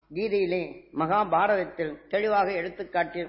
கீதையிலே மகாபாரதத்தில் தெளிவாக எடுத்துக்காட்டிய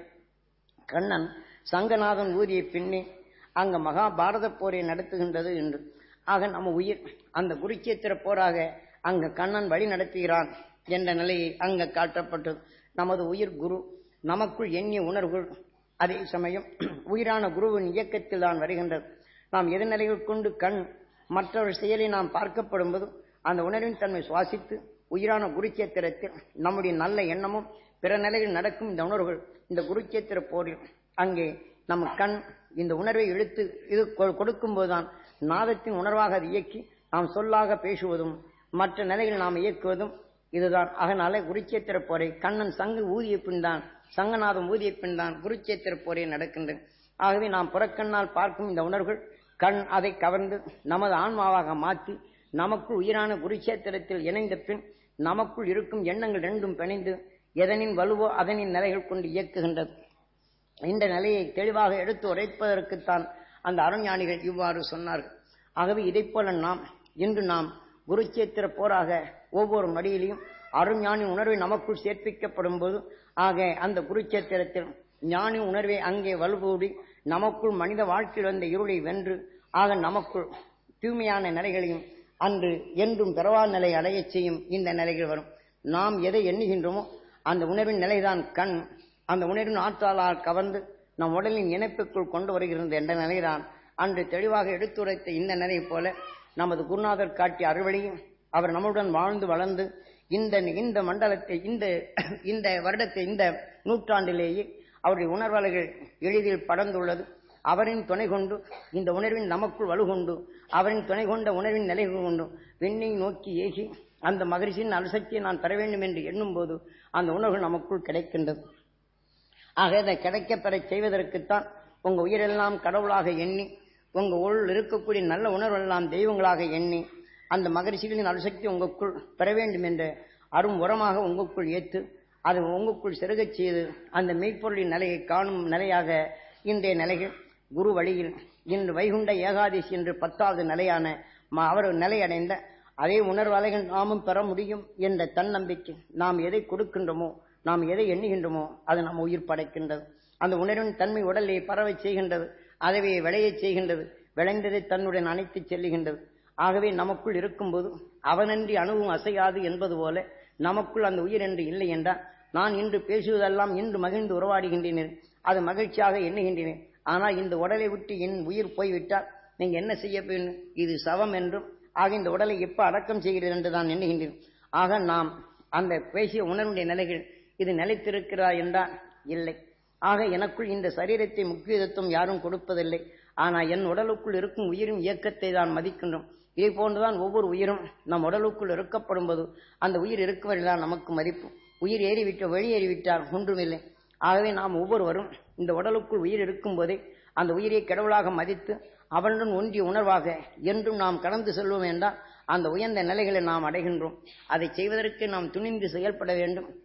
கண்ணன் சங்கநாதன் ஊதிய பின்னே அங்க மகாபாரத போரை நடத்துகின்றது என்று ஆக நம்ம உயிர் அந்த குருச்சேத்திர போராக அங்க கண்ணன் வழி நடத்துகிறான் என்ற நிலையை அங்க காட்டப்பட்டது நமது உயிர் குரு நமக்குள் எண்ணிய உணர்வுகள் அதே சமயம் உயிரான குருவின் இயக்கத்தில் தான் வருகின்றது நாம் எது நிலைகள் கொண்டு கண் மற்றவர் செயலை நாம் பார்க்கப்படும் போது அந்த உணர்வின் தன்மை சுவாசித்து உயிரான குருச்சேத்திரத்தில் நம்முடைய நல்ல எண்ணமும் பிற நிலையில் நடக்கும் இந்த உணர்வுகள் இந்த குருச்சேத்திர போரில் அங்கே நம்ம கண் இந்த உணர்வை இழுத்து இது கொடுக்கும் போதுதான் நாதத்தின் உணர்வாக அது இயக்கி நாம் சொல்லாக பேசுவதும் மற்ற நிலையில் நாம் இயக்குவதும் இதுதான் அதனால குருச்சேத்திர போரை கண்ணன் சங்கு ஊதிய பின் தான் சங்கநாதம் ஊதிய பின் தான் குருச்சேத்திர போரே நடக்கின்றது ஆகவே நாம் புறக்கண்ணால் பார்க்கும் இந்த உணர்வுகள் கண் அதை கவர்ந்து நமது ஆன்மாவாக மாற்றி நமக்குள் உயிரான குருச்சேத்திரத்தில் இணைந்த பின் நமக்குள் இருக்கும் எண்ணங்கள் ரெண்டும் பிணைந்து எதனின் வலுவோ அதனின் நிலைகள் கொண்டு இயக்குகின்றது இந்த நிலையை தெளிவாக எடுத்து உரைப்பதற்குத்தான் அந்த அருஞானிகள் இவ்வாறு சொன்னார்கள் ஆகவே இதைப் போல நாம் இன்று நாம் குருச்சேத்திர போராக ஒவ்வொரு நொடியிலையும் அருஞானி உணர்வை நமக்குள் சேர்ப்பிக்கப்படும் போது ஆக அந்த குருச்சேத்திரத்தில் ஞானி உணர்வை அங்கே வலுகூடி நமக்குள் மனித வாழ்க்கையில் வந்த இருளை வென்று ஆக நமக்குள் தூய்மையான நிலைகளையும் அன்று என்றும் பிறவா நிலை அடையச் செய்யும் இந்த நிலைகள் வரும் நாம் எதை எண்ணுகின்றோமோ அந்த உணர்வின் நிலைதான் கண் அந்த உணர்வின் ஆற்றலால் கவர்ந்து நம் உடலின் இணைப்புக்குள் கொண்டு வருகிறது என்ற நிலைதான் அன்று தெளிவாக எடுத்துரைத்த இந்த நிலை போல நமது குருநாதர் காட்டிய அறுவடையும் அவர் நம்முடன் வாழ்ந்து வளர்ந்து இந்த இந்த மண்டலத்தை இந்த இந்த வருடத்தை இந்த நூற்றாண்டிலேயே அவருடைய உணர்வாளர்கள் எளிதில் படர்ந்துள்ளது அவரின் துணை கொண்டு இந்த உணர்வின் நமக்குள் வலுகொண்டு அவரின் துணை கொண்ட உணர்வின் நிலை கொண்டு விண்ணை நோக்கி ஏகி அந்த மகிழ்ச்சியின் அலசக்தியை நான் பெற வேண்டும் என்று எண்ணும் போது அந்த உணர்வு நமக்குள் கிடைக்கின்றது ஆக இதை கிடைக்கப் பெறச் செய்வதற்குத்தான் உங்க உயிரெல்லாம் கடவுளாக எண்ணி உங்க உள் இருக்கக்கூடிய நல்ல உணர்வெல்லாம் தெய்வங்களாக எண்ணி அந்த மகிழ்ச்சிகளின் அணுசக்தி உங்களுக்குள் பெற வேண்டும் என்ற அரும் உரமாக உங்களுக்குள் ஏற்று அது உங்களுக்குள் செருகச் செய்து அந்த மெய்ப்பொருளின் நிலையை காணும் நிலையாக இன்றைய நிலைகள் குரு வழியில் இன்று வைகுண்ட ஏகாதசி என்று பத்தாவது நிலையான ம- அவர் நிலையடைந்த அதே உணர்வலைகள் நாமும் பெற முடியும் என்ற தன்னம்பிக்கை நாம் எதை கொடுக்கின்றோமோ நாம் எதை எண்ணுகின்றோமோ அது நம் உயிர் படைக்கின்றது அந்த உணர்வின் தன்மை உடலை பரவச் செய்கின்றது அதுவே விளையச் செய்கின்றது விளைந்ததை தன்னுடன் அணைத்துச் செல்லுகின்றது ஆகவே நமக்குள் இருக்கும்போது அவனன்றி அணுவும் அசையாது என்பது போல நமக்குள் அந்த உயிர் என்று இல்லை என்றால் நான் இன்று பேசுவதெல்லாம் இன்று மகிழ்ந்து உறவாடுகின்றேன் அது மகிழ்ச்சியாக எண்ணுகின்றேன் ஆனால் இந்த உடலை விட்டு என் உயிர் போய்விட்டால் நீங்க என்ன செய்ய வேண்டும் இது சவம் என்றும் ஆக இந்த உடலை எப்ப அடக்கம் செய்கிறது என்று நான் எண்ணுகின்றேன் ஆக நாம் அந்த பேசிய உணர்வுடைய நிலைகள் இது நிலைத்திருக்கிறதா என்றால் இல்லை ஆக எனக்குள் இந்த சரீரத்தை முக்கியத்துவம் யாரும் கொடுப்பதில்லை ஆனால் என் உடலுக்குள் இருக்கும் உயிரின் இயக்கத்தை தான் மதிக்கின்றோம் இதே போன்றுதான் ஒவ்வொரு உயிரும் நம் உடலுக்குள் இருக்கப்படும் போது அந்த உயிர் இருக்குவரைதான் நமக்கு மதிப்பு உயிர் ஏறிவிட்ட வெளியேறிவிட்டால் ஒன்றுமில்லை ஆகவே நாம் ஒவ்வொருவரும் இந்த உடலுக்குள் உயிர் இருக்கும் போதே அந்த உயிரை கடவுளாக மதித்து அவனுடன் ஒன்றிய உணர்வாக என்றும் நாம் கடந்து செல்வோம் என்றால் அந்த உயர்ந்த நிலைகளை நாம் அடைகின்றோம் அதை செய்வதற்கு நாம் துணிந்து செயல்பட வேண்டும்